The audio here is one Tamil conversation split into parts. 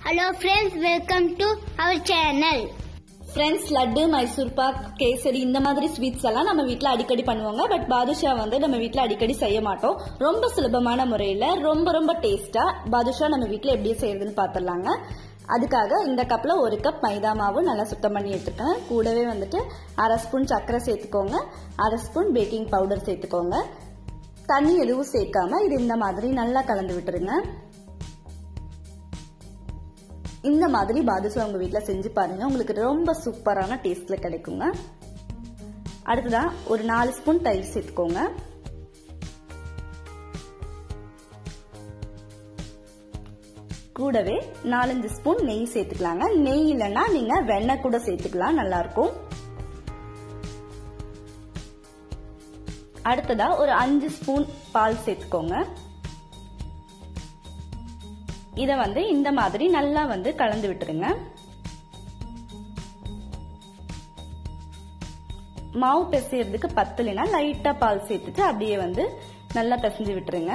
Hello friends, welcome to our channel. Friends laddu Mysore pak kesari இந்த மாதிரி ஸ்வீட்ஸ் எல்லாம் நம்ம வீட்டில் அடிக்கடி பண்ணுவாங்க பட் பாதுஷா வந்து நம்ம வீட்டில் அடிக்கடி செய்ய மாட்டோம் ரொம்ப சுலபமான முறையில் ரொம்ப ரொம்ப டேஸ்ட்டாக பாதுஷா நம்ம வீட்டில் எப்படி செய்யறதுன்னு பார்த்துடலாங்க அதுக்காக இந்த கப்பில் ஒரு கப் மைதா மாவு நல்லா சுத்தம் பண்ணி எடுத்துக்கேன் கூடவே வந்துட்டு அரை ஸ்பூன் சர்க்கரை சேர்த்துக்கோங்க அரை ஸ்பூன் பேக்கிங் பவுடர் சேர்த்துக்கோங்க தண்ணி எதுவும் சேர்க்காம இது இந்த மாதிரி நல்லா கலந்து விட்டுருங்க இந்த மாதிரி பாதுஷா உங்க வீட்டில் செஞ்சு பாருங்க உங்களுக்கு ரொம்ப சூப்பரான டேஸ்ட்ல கிடைக்குங்க அடுத்ததா ஒரு நாலு ஸ்பூன் தயிர் சேர்த்துக்கோங்க கூடவே நாலஞ்சு ஸ்பூன் நெய் சேர்த்துக்கலாங்க நெய் இல்லைன்னா நீங்க வெண்ணெய் கூட சேர்த்துக்கலாம் நல்லா இருக்கும் அடுத்ததா ஒரு அஞ்சு ஸ்பூன் பால் சேர்த்துக்கோங்க இதை வந்து இந்த மாதிரி நல்லா வந்து கலந்து விட்டுருங்க மாவு பிசையறதுக்கு பத்தலைன்னா லைட்டா பால் சேர்த்துட்டு அப்படியே வந்து நல்லா பிசைஞ்சு விட்டுருங்க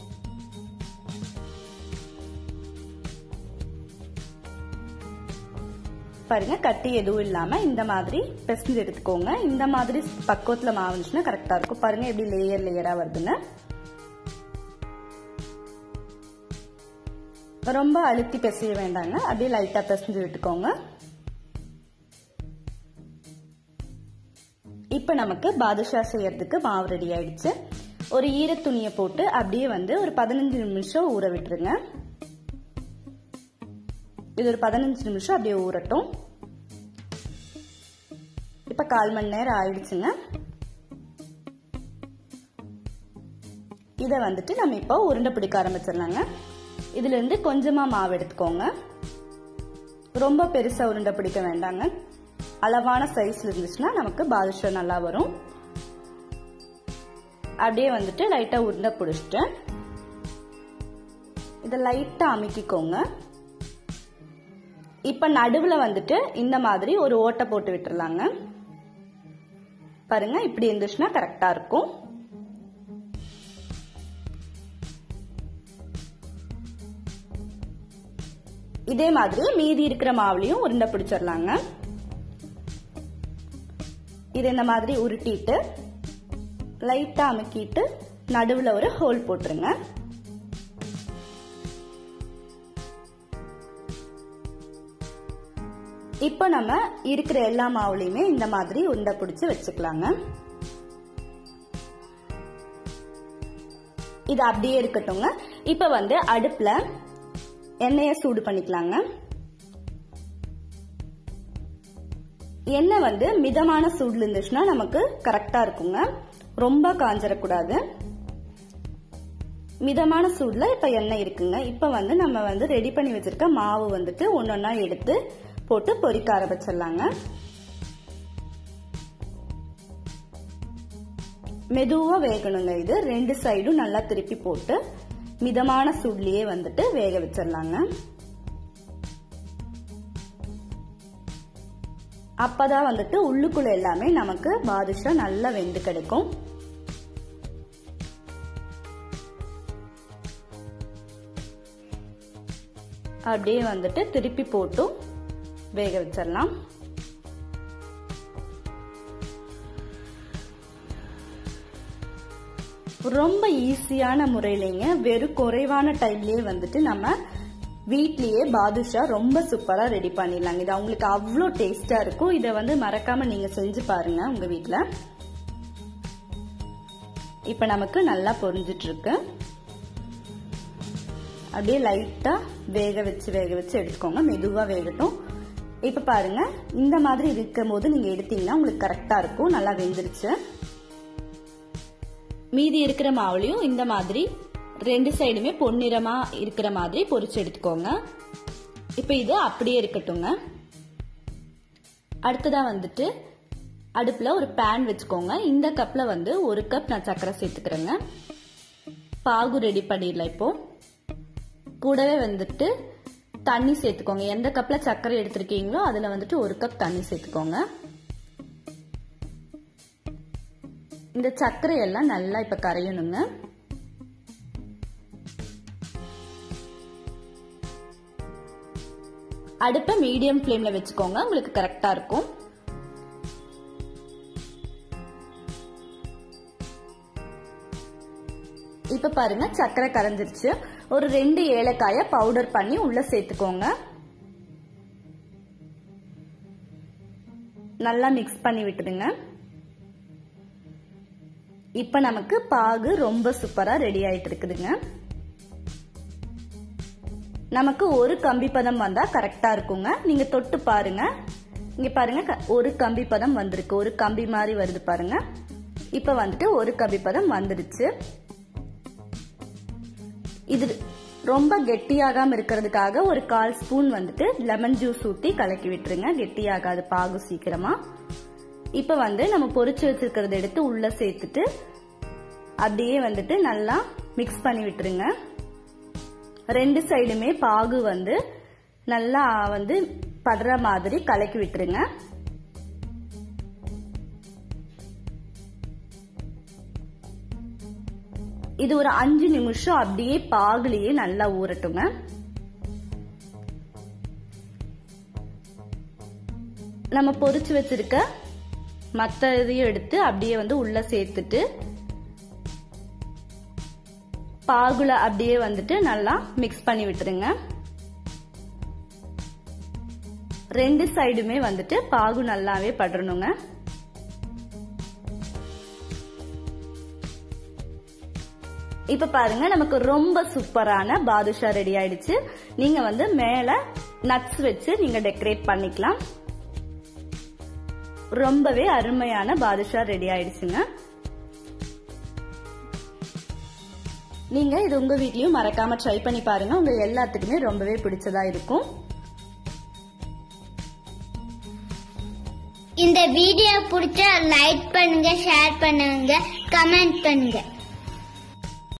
பாருங்க கட்டி எதுவும் இல்லாம இந்த மாதிரி பிசைஞ்சு எடுத்துக்கோங்க இந்த மாதிரி பக்குவத்துல மாவு இருந்துச்சுன்னா கரெக்டா இருக்கும் பாருங்க எப்படி லேயர் லேயரா வருதுங்க ரொம்ப அழுத்தி பிசைய வேண்டாங்க அப்படியே லைட்டா பிசைஞ்சு விட்டுக்கோங்க இப்ப நமக்கு பாதுஷா செய்யறதுக்கு மாவு ரெடி ஆயிடுச்சு ஒரு ஈர துணியை போட்டு அப்படியே வந்து ஒரு பதினஞ்சு நிமிஷம் ஊற விட்டுருங்க இது ஒரு பதினஞ்சு நிமிஷம் அப்படியே ஊறட்டும் இப்ப கால் மணி நேரம் ஆயிடுச்சுங்க இதை வந்துட்டு நம்ம இப்போ உருண்டை பிடிக்க ஆரம்பிச்சிடலாங்க இதுல இருந்து கொஞ்சமா மாவு எடுத்துக்கோங்க ரொம்ப பெருசா உருண்டை பிடிக்க வேண்டாங்க அளவான சைஸ்ல இருந்துச்சுன்னா நமக்கு பாதுஷா நல்லா வரும் அப்படியே வந்துட்டு லைட்டா உருண்டை பிடிச்சிட்டு இதை லைட்டா அமுக்கிக்கோங்க இப்ப நடுவுல வந்துட்டு இந்த மாதிரி ஒரு ஓட்டை போட்டு விட்டுறலாங்க பாருங்க இப்படி இருந்துச்சுன்னா கரெக்டா இருக்கும் இதே மாதிரி மீதி இருக்கிற மாவுலையும் உருண்டை பிடிச்சிடலாங்க இது இந்த மாதிரி உருட்டிட்டு லைட்டா அமுக்கிட்டு நடுவுல ஒரு ஹோல் போட்டுருங்க இப்போ நம்ம இருக்கிற எல்லா மாவுலையுமே இந்த மாதிரி உருண்டை பிடிச்சு வச்சுக்கலாங்க இது அப்படியே இருக்கட்டும்ங்க இப்ப வந்து அடுப்புல எண்ணெயை சூடு பண்ணிக்கலாங்க எண்ணெய் வந்து மிதமான சூடுல இருந்துச்சுன்னா நமக்கு கரெக்டா இருக்குங்க ரொம்ப காஞ்சிடக்கூடாது மிதமான சூடுல இப்ப எண்ணெய் இருக்குங்க இப்ப வந்து நம்ம வந்து ரெடி பண்ணி வச்சிருக்க மாவு வந்துட்டு ஒன்னொன்னா எடுத்து போட்டு பொரிக்க ஆரம்பிச்சிடலாங்க மெதுவா வேகணுங்க இது ரெண்டு சைடும் நல்லா திருப்பி போட்டு மிதமான சூட்லயே வந்துட்டு வேக வச்சிடலாங்க அப்பதான் வந்துட்டு உள்ளுக்குள்ள எல்லாமே நமக்கு பாதுஷா நல்லா வெந்து கிடைக்கும் அப்படியே வந்துட்டு திருப்பி போட்டும் வேக வச்சிடலாம் ரொம்ப ஈஸியான முறையிலேங்க வெறும் குறைவான டைம்லயே வந்துட்டு நம்ம வீட்லயே பாதுஷா ரொம்ப சூப்பரா ரெடி பண்ணிடலாங்க இது அவங்களுக்கு அவ்வளோ டேஸ்டா இருக்கும் இதை வந்து மறக்காம நீங்க செஞ்சு பாருங்க உங்க வீட்ல இப்ப நமக்கு நல்லா பொரிஞ்சிட்டு இருக்கு அப்படியே லைட்டா வேக வச்சு வேக வச்சு எடுத்துக்கோங்க மெதுவா வேகட்டும் இப்ப பாருங்க இந்த மாதிரி இருக்கும் போது நீங்க எடுத்தீங்கன்னா உங்களுக்கு கரெக்டா இருக்கும் நல்லா வெந்துருச்சு மீதி இருக்கிற மாவுலையும் இந்த மாதிரி ரெண்டு சைடுமே பொன்னிறமா இருக்கிற மாதிரி பொரிச்சு எடுத்துக்கோங்க இப்ப இது அப்படியே இருக்கட்டுங்க அடுத்ததா வந்துட்டு அடுப்புல ஒரு பேன் வச்சுக்கோங்க இந்த கப்ல வந்து ஒரு கப் நான் சர்க்கரை சேர்த்துக்கிறேங்க பாகு ரெடி பண்ணிடலாம் இப்போ கூடவே வந்துட்டு தண்ணி சேர்த்துக்கோங்க எந்த கப்ல சர்க்கரை எடுத்திருக்கீங்களோ அதுல வந்துட்டு ஒரு கப் தண்ணி சேர்த்துக்கோங்க இந்த சர்க்கரை எல்லாம் நல்லா இப்ப கரையணுங்க அடுப்பை மீடியம் ஃப்ளேம்ல வச்சுக்கோங்க உங்களுக்கு கரெக்டா இருக்கும் இப்ப பாருங்க சக்கரை கரைஞ்சிருச்சு ஒரு ரெண்டு ஏலக்காய பவுடர் பண்ணி உள்ள சேர்த்துக்கோங்க நல்லா மிக்ஸ் பண்ணி விட்டுடுங்க இப்ப நமக்கு பாகு ரொம்ப சூப்பரா ரெடி ஆயிட்டு இருக்குதுங்க நமக்கு ஒரு கம்பி பதம் வந்தா கரெக்டா இருக்குங்க நீங்க தொட்டு பாருங்க இங்க பாருங்க க- ஒரு கம்பி பதம் வந்திருக்கு ஒரு கம்பி மாதிரி வருது பாருங்க இப்ப வந்துட்டு ஒரு கம்பி பதம் வந்துருச்சு இது ரொம்ப கெட்டியாகாம இருக்கிறதுக்காக ஒரு கால் ஸ்பூன் வந்துட்டு லெமன் ஜூஸ் ஊத்தி கலக்கி விட்டுருங்க கெட்டியாகாது பாகு சீக்கிரமா இப்ப வந்து நம்ம பொரிச்சு வச்சிருக்கிறத எடுத்து உள்ள சேர்த்துட்டு அப்படியே வந்துட்டு நல்லா மிக்ஸ் பண்ணி விட்டுருங்க ரெண்டு சைடுமே பாகு வந்து நல்லா வந்து படுற மாதிரி கலக்கி விட்டுருங்க இது ஒரு அஞ்சு நிமிஷம் அப்படியே பாகுலயே நல்லா ஊறட்டுங்க நம்ம பொரிச்சு வச்சிருக்க மத்த இதையும் எடுத்து அப்படியே வந்து உள்ள சேர்த்துட்டு பாகுல அப்படியே வந்துட்டு நல்லா மிக்ஸ் பண்ணி விட்டுருங்க ரெண்டு சைடுமே வந்துட்டு பாகு நல்லாவே படரணுங்க இப்ப பாருங்க நமக்கு ரொம்ப சூப்பரான பாதுஷா ரெடி ஆயிடுச்சு நீங்க வந்து மேல நட்ஸ் வச்சு நீங்க டெக்கரேட் பண்ணிக்கலாம் ரொம்பவே அருமையான பாதுஷா ரெடி ஆயிடுச்சுங்க நீங்க இது உங்க வீட்லயும் மறக்காம ட்ரை பண்ணி பாருங்க உங்க எல்லாத்துக்குமே ரொம்பவே பிடிச்சதா இருக்கும் இந்த வீடியோ பிடிச்சா லைக் பண்ணுங்க ஷேர் பண்ணுங்க கமெண்ட் பண்ணுங்க